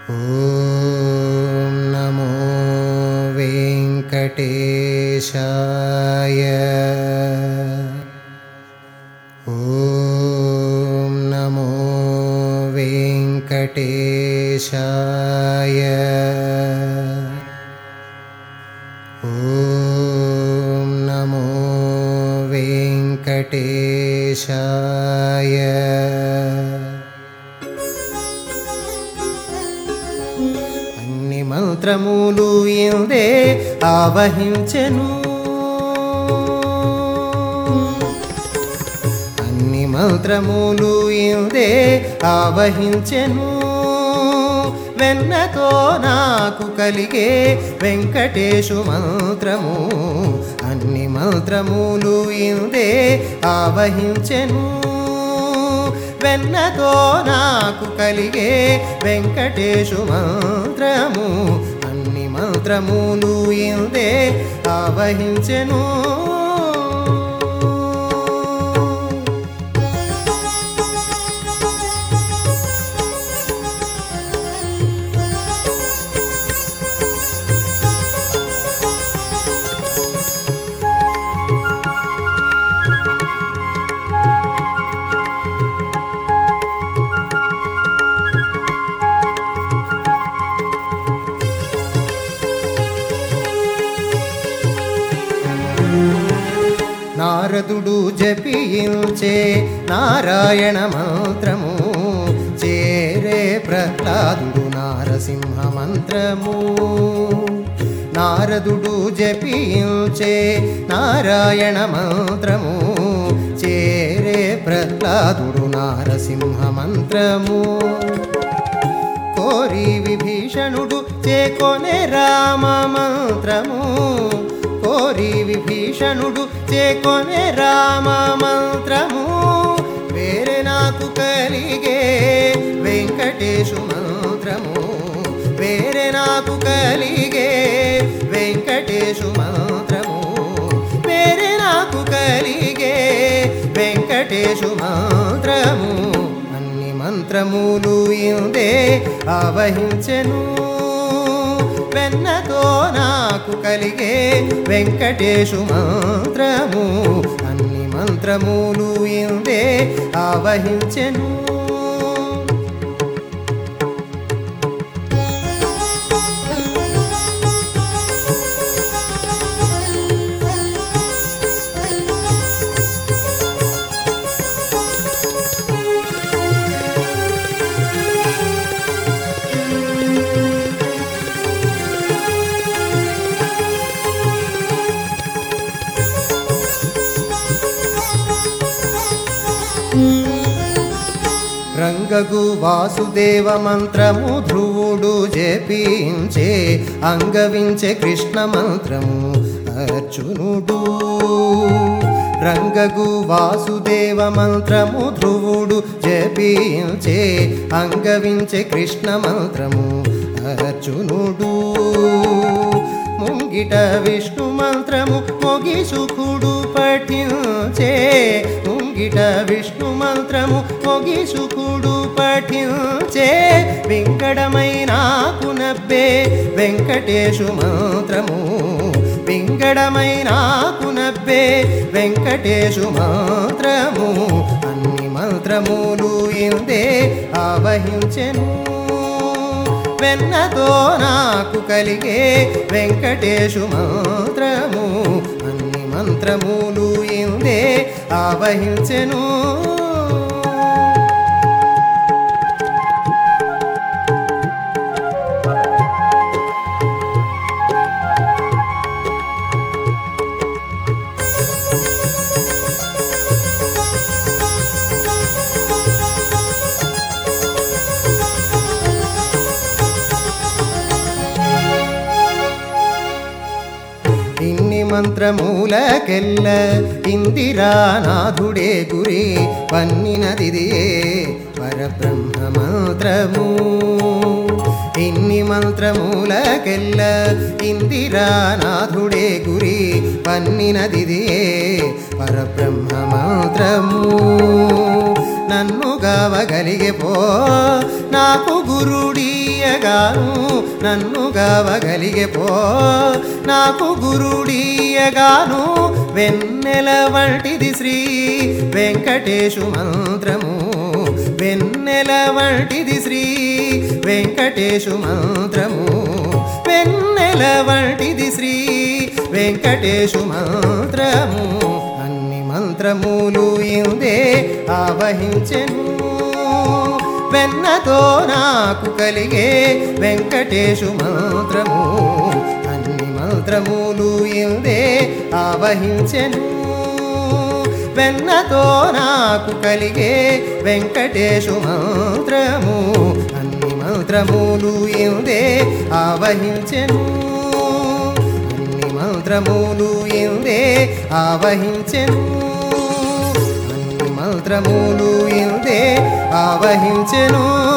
ॐ नमो वेङ्कटेशाय ॐ नमो वेङ्कटेशाय ॐ नमो वेङ्कटेशाय అన్ని మంత్రములు ఇందే ఆవహించెను అన్ని మంత్రములు ఇందే ఆవహించెను వెన్నతో నాకు కలిగే వెంకటేశు మంత్రము అన్ని మంత్రములు ఇందే ఆవహించెను వెన్నతో నాకు కలిగే వెంకటేశు మంత్రము అన్ని మంత్రములు ఇందే ఆవహించెను నారదుడు జపించే నారాయణ మంత్రము చేరే ప్రహ్లాదుడు నారసింహ మంత్రము నారదుడు జపించే నారాయణ మంత్రము చేరే ప్రహ్లాదుడు నారసింహ మంత్రము కోరి విభీషణుడు చేకొనే రామ మంత్రము కోరి విభీషణుడు చేకొనే రామ మంత్రము వేరే నాకు కలిగే వెంకటేశు మంత్రము వేరే నాకు కలిగే వెంకటేశు మంత్రము వేరే నాకు కలిగే వెంకటేశు మంత్రము అన్ని మంత్రములు ఇందే ఆవహించెను వెన్నతో నాకు కలిగే వెంకటేశు మంత్రము అన్ని మంత్రములు ఇందే ఆవహించెను రంగగు వాసుదేవ మంత్రము ధ్రువుడు జపించే అంగవించే కృష్ణ మంత్రము అర్జునుడు రంగగు వాసుదేవ మంత్రము ధ్రువుడు జపించే అంగవించే కృష్ణ మంత్రము అర్జునుడు ముంగిట విష్ణు మంత్రము మొగి సుఖుడు పఠించే ముంగిట విష్ణు మంత్రము మొగి సుఖుడు పఠించే వెంకటమై నాకు నబ్బే వెంకటేశు మంత్రము వెంకటమై నాకు నబ్బే వెంకటేశు మంత్రము అన్ని మంత్రములు ఇందే ఆవహించెను వెన్నతో నాకు కలిగే వెంకటేశు మంత్రము అన్ని మంత్రములు ఇందే ఆవహించెను ఇన్ని మంత్రమూలకెల్ల ఇందిరానాథుడే గురి పన్నినదిదియే పరబ్రహ్మ మంత్రము ఇన్ని మంత్రమూలకెల్ల ఇందిరానాథుడే గురి పన్నినదిదియే పరబ్రహ్మ మంత్రము నన్నుగా గావగలిగే పో నాకు గురుడీయగాను నన్ను గావగలిగే పో నాకు గురుడీయగాను వెన్నెల వంటిది శ్రీ వెంకటేశు మంత్రము వెన్నెల వంటిది శ్రీ వెంకటేశు మంత్రము వెన్నెల వంటిది శ్రీ వెంకటేశు మంత్రము అన్ని మంత్రములు ఇందే ఆవహించెను వెన్నతో నాకు కలిగే వెంకటేశు మంత్రము అన్ని మంత్రములు ఇందే ఆవహించెను వెన్నతో నాకు కలిగే వెంకటేశు మంత్రము అన్ని మంత్రములు ఇందే ఆవహించెను అన్ని మంత్రములు ఇందే ఆవహించెను అన్ని మంత్రములు ఇందే ఆవహించెను